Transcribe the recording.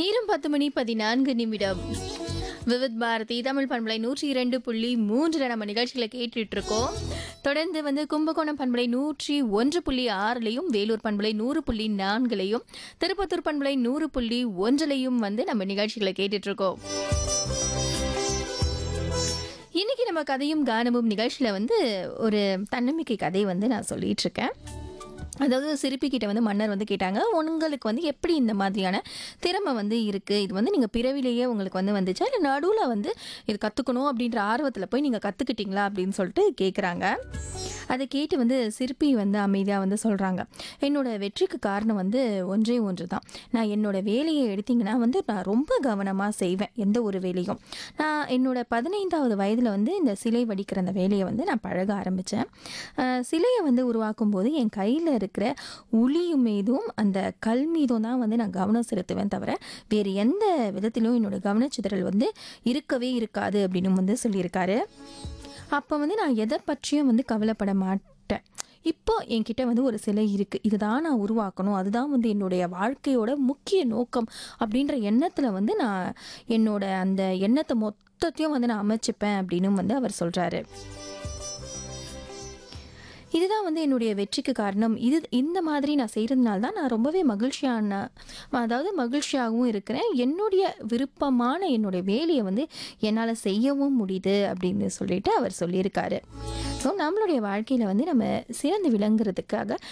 நேரம் பத்து மணி பதினான்கு நிமிடம் விவித் பாரதி தமிழ் பண்பலை நூற்றி இரண்டு புள்ளி மூன்றில் நம்ம நிகழ்ச்சிகளை கேட்டுட்டு இருக்கோம் தொடர்ந்து வந்து கும்பகோணம் பண்பலை நூற்றி ஒன்று புள்ளி ஆறுலையும் வேலூர் பண்பலை நூறு புள்ளி நான்குலையும் திருப்பத்தூர் பண்பலை நூறு புள்ளி ஒன்றுலையும் வந்து நம்ம நிகழ்ச்சிகளை கேட்டுட்டு இருக்கோம் இன்னைக்கு நம்ம கதையும் கானமும் நிகழ்ச்சியில வந்து ஒரு தன்னம்பிக்கை கதை வந்து நான் சொல்லிட்டு இருக்கேன் அதாவது சிற்பி கிட்ட வந்து மன்னர் வந்து கேட்டாங்க உங்களுக்கு வந்து எப்படி இந்த மாதிரியான திறமை வந்து இருக்குது இது வந்து நீங்கள் பிறவிலேயே உங்களுக்கு வந்து வந்துச்சா இல்லை நடுவில் வந்து இது கற்றுக்கணும் அப்படின்ற ஆர்வத்தில் போய் நீங்கள் கற்றுக்கிட்டீங்களா அப்படின்னு சொல்லிட்டு கேட்குறாங்க அதை கேட்டு வந்து சிற்பி வந்து அமைதியாக வந்து சொல்கிறாங்க என்னோட வெற்றிக்கு காரணம் வந்து ஒன்றே ஒன்று தான் நான் என்னோட வேலையை எடுத்தீங்கன்னா வந்து நான் ரொம்ப கவனமாக செய்வேன் எந்த ஒரு வேலையும் நான் என்னோட பதினைந்தாவது வயதில் வந்து இந்த சிலை வடிக்கிற அந்த வேலையை வந்து நான் பழக ஆரம்பித்தேன் சிலையை வந்து உருவாக்கும் போது என் கையில் இருக்கிற உளி மீதும் அந்த கல் மீதும் தான் வந்து நான் கவனம் செலுத்துவேன் தவிர வேறு எந்த விதத்திலும் என்னோட கவனச்சிதறல் வந்து இருக்கவே இருக்காது அப்படின்னு வந்து சொல்லியிருக்காரு அப்போ வந்து நான் எதை பற்றியும் வந்து கவலைப்பட மாட்டேன் இப்போ என்கிட்ட வந்து ஒரு சிலை இருக்குது இதுதான் நான் உருவாக்கணும் அதுதான் வந்து என்னுடைய வாழ்க்கையோட முக்கிய நோக்கம் அப்படின்ற எண்ணத்தில் வந்து நான் என்னோட அந்த எண்ணத்தை மொத்தத்தையும் வந்து நான் அமைச்சுப்பேன் அப்படின்னு வந்து அவர் சொல்கிறாரு இதுதான் வந்து என்னுடைய வெற்றிக்கு காரணம் இது இந்த மாதிரி நான் செய்கிறதுனால தான் நான் ரொம்பவே மகிழ்ச்சியான அதாவது மகிழ்ச்சியாகவும் இருக்கிறேன் என்னுடைய விருப்பமான என்னுடைய வேலையை வந்து என்னால் செய்யவும் முடியுது அப்படின்னு சொல்லிட்டு அவர் சொல்லியிருக்காரு ஸோ நம்மளுடைய வாழ்க்கையில் வந்து நம்ம சிறந்து விளங்குறதுக்காக